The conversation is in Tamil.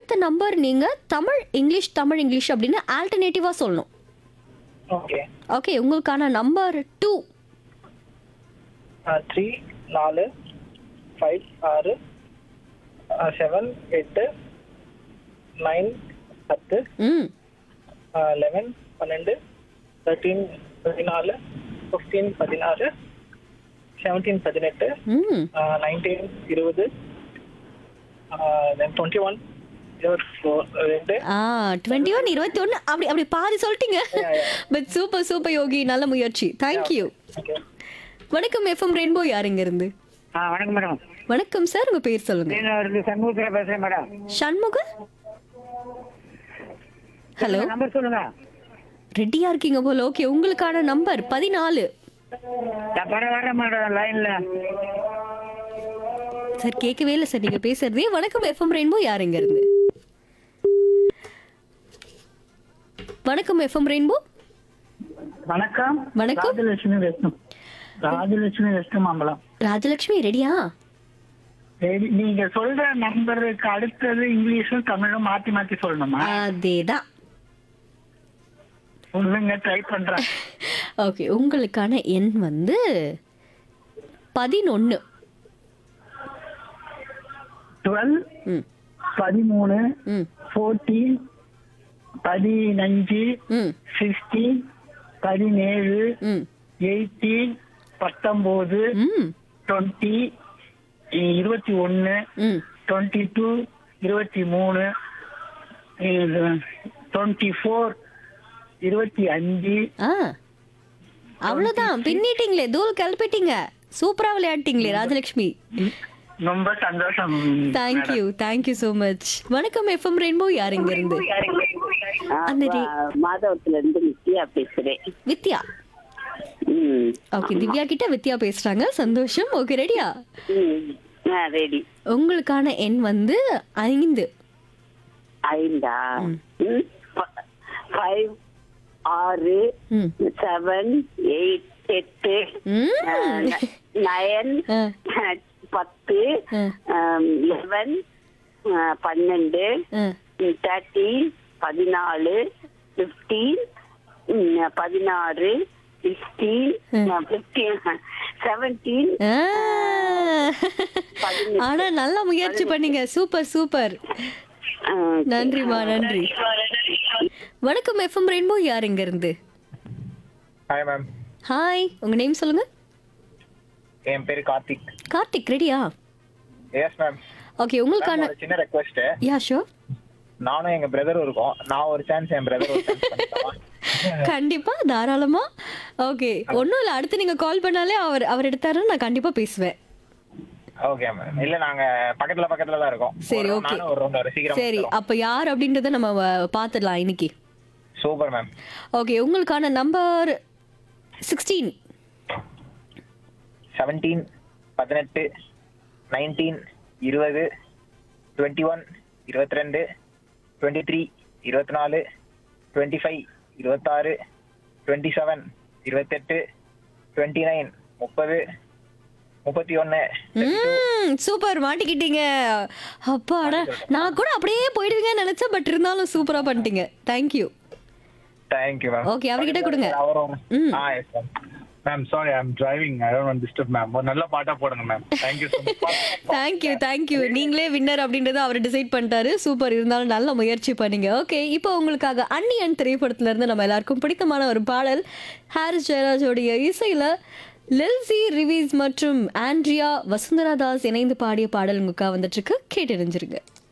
அடுத்த நம்பர் நீங்க தமிழ் இங்கிலீஷ் தமிழ் இங்கிலீஷ் அப்படின்னு ஆல்டர்னேட்டிவா சொல்லணும் ஓகே ஓகே உங்களுக்கான நம்பர் டூ த்ரீ நாலு ஃபைவ் ஆறு செவன் எட்டு நைன் பத்து ம் லெவன் பன்னெண்டு தேர்ட்டீன் பதினாலு ஃபிஃப்டீன் பதினாறு செவன்டீன் பதினெட்டு ம் நைன்டீன் இருபது தென் டுவெண்ட்டி ஒன் இருபத்தி ரெண்டு ஆ டுவெண்ட்டி ஒன் இருபத்தி ஒன்று அப்படி அப்படி பாதி சொல்லிட்டீங்க பட் சூப்பர் சூப்பர் யோகி நல்ல முயற்சி தேங்க்யூ ஓகே வணக்கம் எஃப்எம் ரெயின்போ யாருங்க இருந்து ஆ வணக்கம் மேடம் வணக்கம் சார் உங்க பேர் சொல்லுங்க நான் இருந்து சண்முகத்தில் பேசுறேன் மேடம் சண்முக ஹலோ நம்பர் சொல்லுங்க ரெடியா இருக்கீங்க போல ஓகே உங்களுக்கான நம்பர் பதினாலு நான் பர வரேன் மேடம் லைன்ல சார் கேட்கவே இல்லை சார் நீங்க பேசுறதே வணக்கம் எஃப்எம் ரெயின்போ யாருங்க இருந்து வணக்கம் எஃப்எம் ரெயின்போ வணக்கம் வணக்கம். ராஜலட்சுமி வெஸ்டம் ராஜலட்சுமி வெஸ்டம் மாம்பலம் ராஜலட்சுமி ரெடியா சரி நீங்க சொல்ற நம்பருக்கு அடுத்தது இங்கிலீஷும் தமிழும் மாத்தி மாத்தி சொல்லணுமா அதேதான் சொல்லுங்க ட்ரை பண்றேன் ஓகே உங்களுக்கான எண் வந்து பதினொன்னு டுவெல் ம் பதிமூணு ம் ஃபோர்டீன் பதினஞ்சு ம் சிக்ஸ்டீன் பதினேழு ம் எயிட்டீன் பத்தொம்போது ம் டுவெண்ட்டி இருபத்தி ஒன்று ம் டுவெண்ட்டி டூ இருபத்தி மூணு டுவெண்ட்டி ஃபோர் இருபத்தி அஞ்சு ஆ அவ்வளோதான் பின்னிட்டீங்களே தூள் கிளப்பிட்டீங்க சூப்பரா விளையாட்டீங்களே ராஜலட்சுமி ரொம்ப சந்தோஷம் தேங்க்யூ தேங்க்யூ ஸோ மச் வணக்கம் எஃப்எம் ரெயின்போ யாருங்க இருந்து அந்த ரே- மாதவத்துல இருந்து நித்யா பேசுறேன் வித்யா ம் ஓகே திவ்யா கிட்ட வித்யா பேசுறாங்க சந்தோஷம் ஓகே ரெடியா ம் ஆ ரெடி உங்களுக்கான எண் வந்து ஐந்து ஐந்தா ம் ஃபைவ் ஆறு ம் செவன் எயிட் எட்டு ம். நயன் ஆ. பத்து ஆ. லெவன் பன்னெண்டு ஆ. தேர்ட்டீன் பதினாலு ஃபிஃப்டீன் பதினாறு சிக்ஸ்டீன் ஃபிஃப்டீன் செவன்டீன் ஆ. ஆனா நல்லா முயற்சி பண்ணீங்க சூப்பர் சூப்பர் நன்றிமா நன்றி வணக்கம் எஃப்எம் ரெயின்போ யார் இங்க இருந்து ஹாய் மேம் ஹாய் உங்க நேம் சொல்லுங்க என் பேரு கார்த்திக் கார்த்திக் ரெடியா எஸ் மேம் ஓகே உங்களுக்கான ஒரு சின்ன ரெக்வெஸ்ட் யா ஷோர் நானும் எங்க பிரதரும் இருக்கோம் நான் ஒரு சான்ஸ் என் பிரதர் ஒரு சான்ஸ் கண்டிப்பா தாராளமா ஓகே ஒன்றும் இல்லை அடுத்து நீங்க கால் பண்ணாலே அவர் அவர் எடுத்தாருன்னு நான் கண்டிப்பா பேசுவேன் ஓகே மேம் இல்ல நாங்க பக்கத்துல பக்கத்துல தான் இருக்கோம் சரி, okay. நானும் ஒரு ரவுண்ட் ஒரு சீக்கிரம் சரி அப்ப யார் அப்படின்றத நம்ம வ- பார்த்துடலாம் இன்னைக்கு சூப்பர் மேம் ஓகே உங்களுக்கான நம்பர் சிக்ஸ்டீன் செவன்டீன் பதினெட்டு நைன்டீன் இருபது டுவெண்ட்டி ஒன் இருபத்தி ரெண்டு டுவெண்ட்டி த்ரீ இருபத்தி நாலு டுவெண்ட்டி ஃபைவ் இருபத்தாறு டுவெண்ட்டி செவன் இருபத்தெட்டு டுவெண்ட்டி நைன் முப்பது முப்பத்தி ஒன்று ம் சூப்பர் மாட்டிக்கிட்டீங்க அப்பாடா நான் கூட அப்படியே போயிடுவீங்கன்னு நினைச்சேன் பட் இருந்தாலும் சூப்பரா பண்ணிட்டீங்க தேங்க்யூ தேங்க்யூ மேம் Okay, அவர்கிட்ட கொடுங்க. அவரும் ம். ஆ yes ma'am ma'am sorry I'm driving I don't disturb ma'am ஒரு நல்ல பாட்டா போடுங்க ma'am thank you so much thank you thank you நீங்களே வின்னர் அப்படின்றத அவர் டிசைட் பண்ணிட்டாரு சூப்பர் இருந்தாலும் நல்ல முயற்சி பண்ணீங்க ஓகே இப்போ உங்களுக்காக அன்னியன் திரைப்படத்துல இருந்து நம்ம எல்லாருக்கும் பிடித்தமான ஒரு பாடல் ஹாரிஸ் ஜெயராஜோடைய இசையில லில்சி ரிவீஸ் மற்றும் ஆண்ட்ரியா வசுந்தரா தாஸ் இணைந்து பாடிய பாடல் உங்களுக்காக வந்துட்டு இருக்கு கேட்டு